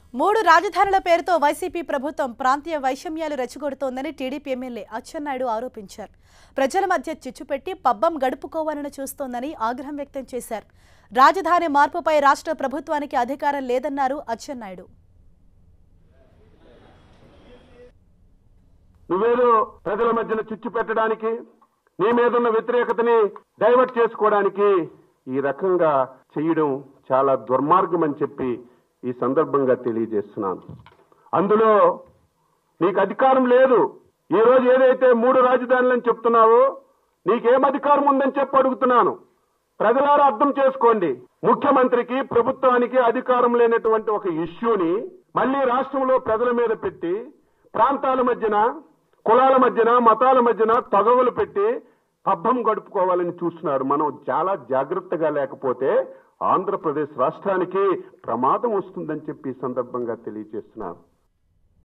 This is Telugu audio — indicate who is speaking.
Speaker 1: మూడు రాజధానుల పేరుతో వైసీపీ ప్రభుత్వం ప్రాంతీయ వైషమ్యాలు రెచ్చగొడుతోందని టీడీపీ ఎమ్మెల్యే అచ్చెన్నాయుడు ఆరోపించారు ప్రజల మధ్య చిచ్చుపెట్టి పబ్బం గడుపుకోవాలని చూస్తోందని ఆగ్రహం వ్యక్తం చేశారు రాజధాని మార్పుపై రాష్ట్ర ప్రభుత్వానికి అధికారం లేదన్నారు అచ్చెన్నాయుడు
Speaker 2: నువ్వేదో ప్రజల మధ్యన చిచ్చు పెట్టడానికి నీ మీదున్న వ్యతిరేకతని డైవర్ట్ చేసుకోవడానికి ఈ రకంగా చేయడం చాలా దుర్మార్గం అని చెప్పి ఈ సందర్భంగా తెలియజేస్తున్నాను అందులో నీకు అధికారం లేదు ఈ రోజు ఏదైతే మూడు రాజధానులని చెప్తున్నావో నీకేం అధికారం ఉందని చెప్పి అడుగుతున్నాను ప్రజలారా అర్థం చేసుకోండి ముఖ్యమంత్రికి ప్రభుత్వానికి అధికారం లేనటువంటి ఒక ఇష్యూని మళ్ళీ రాష్ట్రంలో ప్రజల మీద పెట్టి ప్రాంతాల మధ్యన కులాల మధ్యన మతాల మధ్యన తగవులు పెట్టి పబ్బం గడుపుకోవాలని చూస్తున్నాడు మనం చాలా జాగ్రత్తగా లేకపోతే ఆంధ్రప్రదేశ్ రాష్ట్రానికి ప్రమాదం వస్తుందని చెప్పి ఈ సందర్భంగా తెలియజేస్తున్నాను